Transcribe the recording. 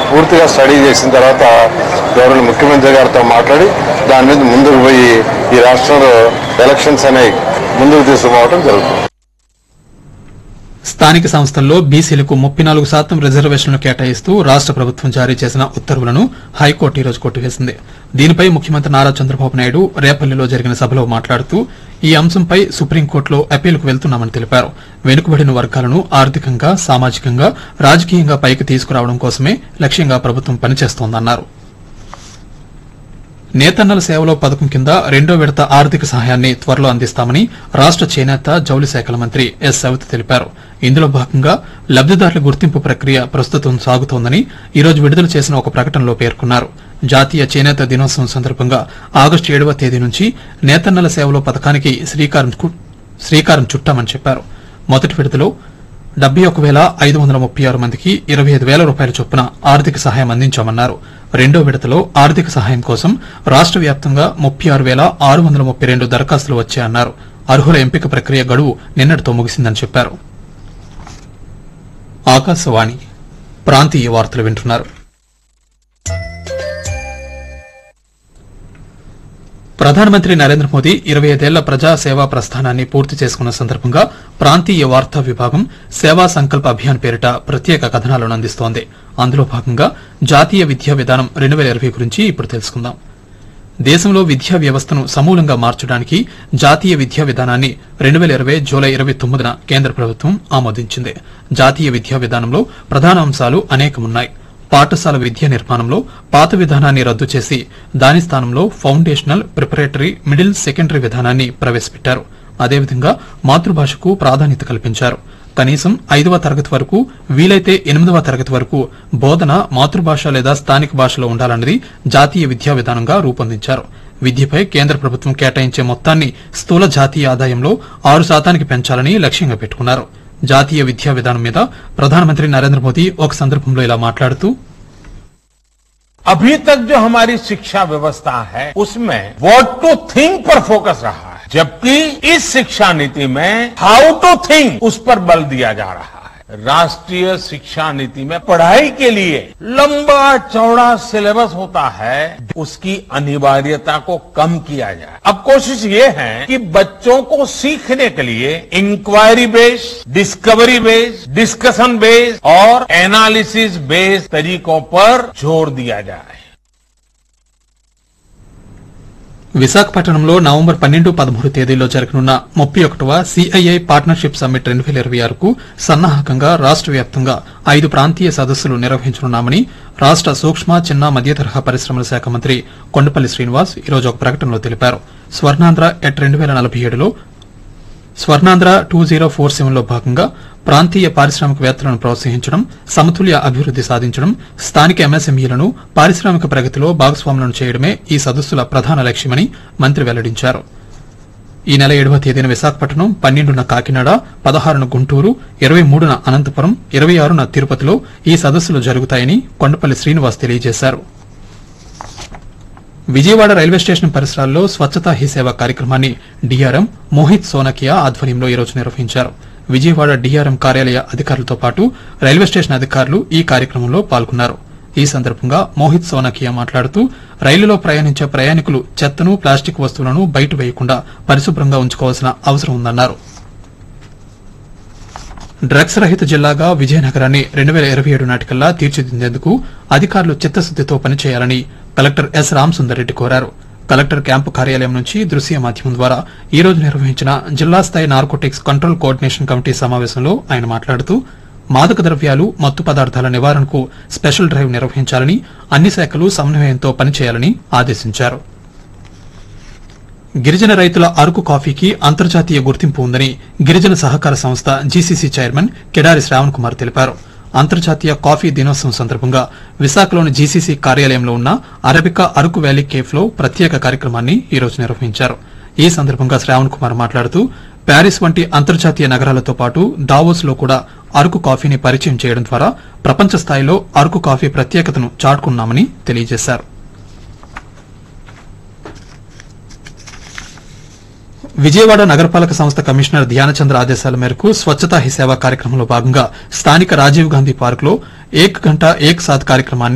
పూర్తిగా స్టడీ చేసిన తర్వాత గవర్నర్ ముఖ్యమంత్రి గారితో మాట్లాడి దాని మీద ముందుకు పోయి ఈ రాష్ట్రంలో ఎలక్షన్స్ అనేవి ముందుకు తీసుకుపోవడం జరుగుతుంది స్థానిక సంస్థల్లో బీసీలకు ముప్పై నాలుగు శాతం రిజర్వేషన్లు కేటాయిస్తూ రాష్ట ప్రభుత్వం జారీ చేసిన ఉత్తర్వులను హైకోర్టు ఈరోజు కొట్టివేసింది దీనిపై ముఖ్యమంత్రి నారా చంద్రబాబు నాయుడు రేపల్లిలో జరిగిన సభలో మాట్లాడుతూ ఈ అంశంపై సుప్రీంకోర్టులో అప్పీలుకు వెళ్తున్నామని తెలిపారు వెనుకబడిన వర్గాలను ఆర్థికంగా సామాజికంగా రాజకీయంగా పైకి తీసుకురావడం కోసమే లక్ష్యంగా ప్రభుత్వం పనిచేస్తోందన్నారు నేతన్నల సేవలో పథకం కింద రెండో విడత ఆర్థిక సహాయాన్ని త్వరలో అందిస్తామని రాష్ట చేనేత జౌళి శాఖల మంత్రి ఎస్ సవిత తెలిపారు ఇందులో భాగంగా లబ్దిదారుల గుర్తింపు ప్రక్రియ ప్రస్తుతం సాగుతోందని ఈ రోజు విడుదల చేసిన ఒక ప్రకటనలో పేర్కొన్నారు జాతీయ చేనేత దినోత్సవం సందర్భంగా ఆగస్టు ఏడవ తేదీ నుంచి నేతన్నల సేవలో పథకానికి శ్రీకారం కు- శ్రీకారం చుట్టామని చెప్పారు మొదటి విడతలో డెబ్బై ఒక వేల ఐదు వందల ముప్పై ఆరు మందికి ఇరవై ఐదు వేల రూపాయల చొప్పున ఆర్థిక సహాయం అందించామన్నారు రెండో విడతలో ఆర్థిక సహాయం కోసం రాష్ట వ్యాప్తంగా ముప్పై ఆరు వేల ఆరు వందల ముప్పై రెండు దరఖాస్తులు వచ్చాయన్నారు అర్హుల ఎంపిక ప్రక్రియ గడువు నిన్నటితో ముగిసిందని చెప్పారు ఆకాశవాణి ప్రాంతీయ వార్తలు వింటున్నారు ప్రధానమంత్రి నరేంద్ర మోదీ ఇరవై ఐదేళ్ల ప్రజా సేవా ప్రస్థానాన్ని పూర్తి చేసుకున్న సందర్భంగా ప్రాంతీయ వార్తా విభాగం సేవా సంకల్ప అభియాన్ పేరిట ప్రత్యేక కథనాలను అందిస్తోంది అందులో భాగంగా జాతీయ విద్యా విధానం రెండు వేల ఇరవై గురించి ఇప్పుడు తెలుసుకుందాం దేశంలో విద్యా వ్యవస్థను సమూలంగా మార్చడానికి జాతీయ విద్యా విధానాన్ని రెండు వేల ఇరవై జూలై ఇరవై తొమ్మిదిన కేంద్ర ప్రభుత్వం ఆమోదించింది జాతీయ విద్యా విధానంలో ప్రధాన అంశాలు అనేకమున్నాయి పాఠశాల విద్య నిర్మాణంలో పాత విధానాన్ని రద్దు చేసి దాని స్థానంలో ఫౌండేషనల్ ప్రిపరేటరీ మిడిల్ సెకండరీ విధానాన్ని ప్రవేశపెట్టారు అదేవిధంగా మాతృభాషకు ప్రాధాన్యత కల్పించారు కనీసం ఐదవ తరగతి వరకు వీలైతే ఎనిమిదవ తరగతి వరకు బోధన మాతృభాష లేదా స్థానిక భాషలో ఉండాలన్నది జాతీయ విద్యా విధానంగా రూపొందించారు విద్యపై కేంద్ర ప్రభుత్వం కేటాయించే మొత్తాన్ని స్థూల జాతీయ ఆదాయంలో ఆరు శాతానికి పెంచాలని లక్ష్యంగా పెట్టుకున్నారు జాతీయ విద్యా విధానం మీద ప్రధానమంత్రి నరేంద్ర మోదీ ఒక సందర్భంలో ఇలా మాట్లాడుతూ अभी तक जो हमारी शिक्षा व्यवस्था है उसमें व्हाट टू थिंक पर फोकस रहा है जबकि इस शिक्षा नीति में हाउ टू थिंक उस पर बल दिया जा रहा है राष्ट्रीय शिक्षा नीति में पढ़ाई के लिए लंबा चौड़ा सिलेबस होता है उसकी अनिवार्यता को कम किया जाए अब कोशिश ये है कि बच्चों को सीखने के लिए inquiry based discovery based discussion based और एनालिसिस बेस्ड तरीकों पर जोर दिया जाए విశాఖపట్నంలో నవంబర్ పన్నెండు పదమూడు తేదీల్లో జరగనున్న ముప్పై ఒకటవ సిఐఐ పార్ట్నర్షిప్ సమ్మిట్ రెండు వేల ఇరవై ఆరుకు సన్నాహకంగా రాష్ట వ్యాప్తంగా ఐదు ప్రాంతీయ సదస్సులు నిర్వహించనున్నామని రాష్ట సూక్ష్మ చిన్న మధ్య తరహా పరిశ్రమల శాఖ మంత్రి కొండపల్లి శ్రీనివాస్ ఈరోజు ఒక ప్రకటనలో తెలిపారు స్వర్ణాంధ్ర ఎట్ రెండు వేల నలభై ఏడులో Swarnandhra two zero four seven లో భాగంగా ప్రాంతీయ పారిశ్రామికవేత్తలను ప్రోత్సహించడం సమతుల్య అభివృద్ది సాధించడం స్థానిక ఎంఎస్ఎంఈలను పారిశ్రామిక ప్రగతిలో భాగస్వాములను చేయడమే ఈ సదస్సుల ప్రధాన లక్ష్యమని మంత్రి వెల్లడించారు ఈ నెల ఏడవ తేదీన విశాఖపట్నం పన్నెండున కాకినాడ పదహారున గుంటూరు ఇరవై మూడున అనంతపురం ఇరవై ఆరున తిరుపతిలో ఈ సదస్సులు జరుగుతాయని కొండపల్లి శ్రీనివాస్ తెలియజేశారు విజయవాడ రైల్వే స్టేషన్ పరిసరాల్లో స్వచ్ఛతా హీ సేవ కార్యక్రమాన్ని డీఆర్ఎం మోహిత్ సోనకియా ఆధ్వర్యంలో ఈరోజు నిర్వహించారు విజయవాడ డీఆర్ఎం కార్యాలయ అధికారులతో పాటు రైల్వే స్టేషన్ అధికారులు ఈ కార్యక్రమంలో పాల్గొన్నారు ఈ సందర్భంగా మోహిత్ సోనకియా మాట్లాడుతూ రైలులో ప్రయాణించే ప్రయాణికులు చెత్తను ప్లాస్టిక్ వస్తువులను బయట వేయకుండా పరిశుభ్రంగా ఉంచుకోవాల్సిన అవసరం ఉందన్నారు డ్రగ్స్ రహిత జిల్లాగా విజయనగరాన్ని రెండు వేల ఇరవై ఏడు నాటికల్లా తీర్చిదిద్దేందుకు అధికారులు చిత్తశుద్దితో పనిచేయాలని కలెక్టర్ ఎస్ రామసుందర్రెడ్డి కోరారు కలెక్టర్ క్యాంపు కార్యాలయం నుంచి దృశ్య మాధ్యమం ద్వారా ఈ రోజు నిర్వహించిన జిల్లా స్థాయి నార్కోటిక్స్ కంట్రోల్ కోఆర్డినేషన్ కమిటీ సమావేశంలో ఆయన మాట్లాడుతూ మాదక ద్రవ్యాలు మత్తు పదార్థాల నివారణకు స్పెషల్ డ్రైవ్ నిర్వహించాలని అన్ని శాఖలు సమన్వయంతో పనిచేయాలని ఆదేశించారు గిరిజన రైతుల అరకు కాఫీకి అంతర్జాతీయ గుర్తింపు ఉందని గిరిజన సహకార సంస్థ జీసీసీ చైర్మన్ కెడారి శ్రావణ్ కుమార్ తెలిపారు అంతర్జాతీయ కాఫీ దినోత్సవం సందర్భంగా విశాఖలోని జీసీసీ కార్యాలయంలో ఉన్న అరబికా అరకు వ్యాలీ కేఫ్ లో ప్రత్యేక కార్యక్రమాన్ని ఈ రోజు నిర్వహించారు ఈ సందర్భంగా శ్రావణ్ కుమార్ మాట్లాడుతూ ప్యారిస్ వంటి అంతర్జాతీయ నగరాలతో పాటు దావోస్ లో కూడా అరకు కాఫీని పరిచయం చేయడం ద్వారా ప్రపంచ స్థాయిలో అరకు కాఫీ ప్రత్యేకతను చాటుకున్నామని తెలియజేశారు విజయవాడ నగరపాలక సంస్థ కమిషనర్ ధ్యానచంద్ర ఆదేశాల మేరకు స్వచ్ఛతా హీ సేవ కార్యక్రమంలో భాగంగా స్థానిక రాజీవ్ గాంధీ పార్క్ లో ఏక్ గంట ఏక్ సాత్ కార్యక్రమాన్ని